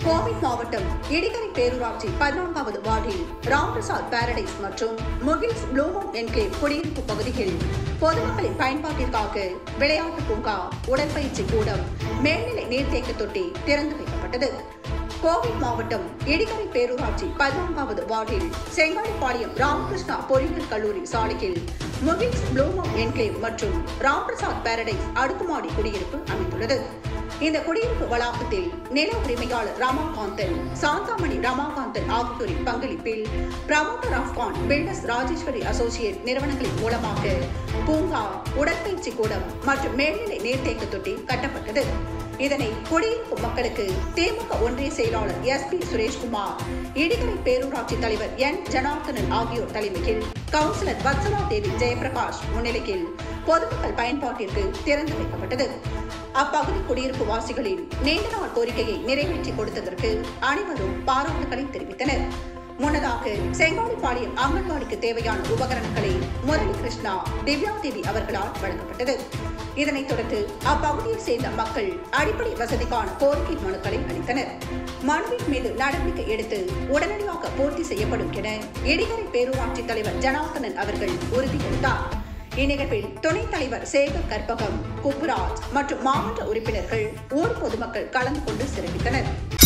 கோவை மாவட்டம் இடிகரை பேரூராட்சி பதினான்காவது வார்டில் ராம்பிரசாத் பாரடைஸ் மற்றும் முகில்ஸ் ப்ளூமோன் என்கேவ் குடியிருப்பு பகுதியில் பொதுமக்களின் பயன்பாட்டிற்காக விளையாட்டு பூங்கா உடற்பயிற்சி கூடம் மேல்நிலை நீர்த்தேக்க தொட்டி திறந்து வைக்கப்பட்டது கோவை மாவட்டம் இடிகரை பேரூராட்சி பதினான்காவது வார்டில் செங்காலிப்பாளையம் ராமகிருஷ்ணா பொறியியல் கல்லூரி சாலையில் முகில்ஸ் ப்ளூமோன் என்கேவ் மற்றும் ராம்பிரசாத் பாரடைஸ் அடுக்குமாடி குடியிருப்பு அமைந்துள்ளது இந்த குடியிருப்பு வளாகத்தில் நில உரிமையாளர் ரமாகாந்தன் சாந்தாமணி ரமாகாந்தன் ஆகியோரின் பங்களிப்பில் பிரமோட்டர் ஆஃப்கான் பில்டர்ஸ் ராஜேஸ்வரி அசோசியேட் நிறுவனங்களின் மூலமாக பூங்கா உடற்பயிற்சி கூடம் மற்றும் மேல்நிலை நீர்த்தேக்க தொட்டி கட்டப்பட்டது இதனை குடியிருப்பு மக்களுக்கு திமுக ஒன்றிய செயலாளர் எஸ் பி சுரேஷ்குமார் இடிகரை பேரூராட்சி தலைவர் என் ஜனார்தனன் ஆகியோர் தலைமையில் கவுன்சிலர் வத்சலா தேவி ஜெயபிரகாஷ் முன்னிலையில் பொதுமக்கள் பயன்பாட்டிற்கு திறந்து வைக்கப்பட்டது அப்பகுதி குடியிருப்பு வாசிகளின் நீண்ட நாள் கோரிக்கையை நிறைவேற்றி கொடுத்ததற்கு அனைவரும் பாராட்டுகளை தெரிவித்தனர் முன்னதாக செங்காலிப்பாளையம் அங்கன்வாடிக்கு தேவையான உபகரணங்களை முரளி கிருஷ்ணா திவ்யா தேவி அவர்களால் வழங்கப்பட்டது இதனைத் தொடர்ந்து அப்பகுதியைச் சேர்ந்த மக்கள் அடிப்படை வசதிக்கான கோரிக்கை மனுக்களை அளித்தனர் மனுவின் மீது நடவடிக்கை எடுத்து உடனடியாக பூர்த்தி செய்யப்படும் என இடிகரை பேரூராட்சி தலைவர் ஜனார்தனன் அவர்கள் உறுதியளித்தார் இந்நிகழ்வில் துணைத் தலைவர் சேகர் கற்பகம் குப்புராஜ் மற்றும் மாவட்ட உறுப்பினர்கள் ஊர் பொதுமக்கள் கலந்து கொண்டு சிறப்பித்தனர்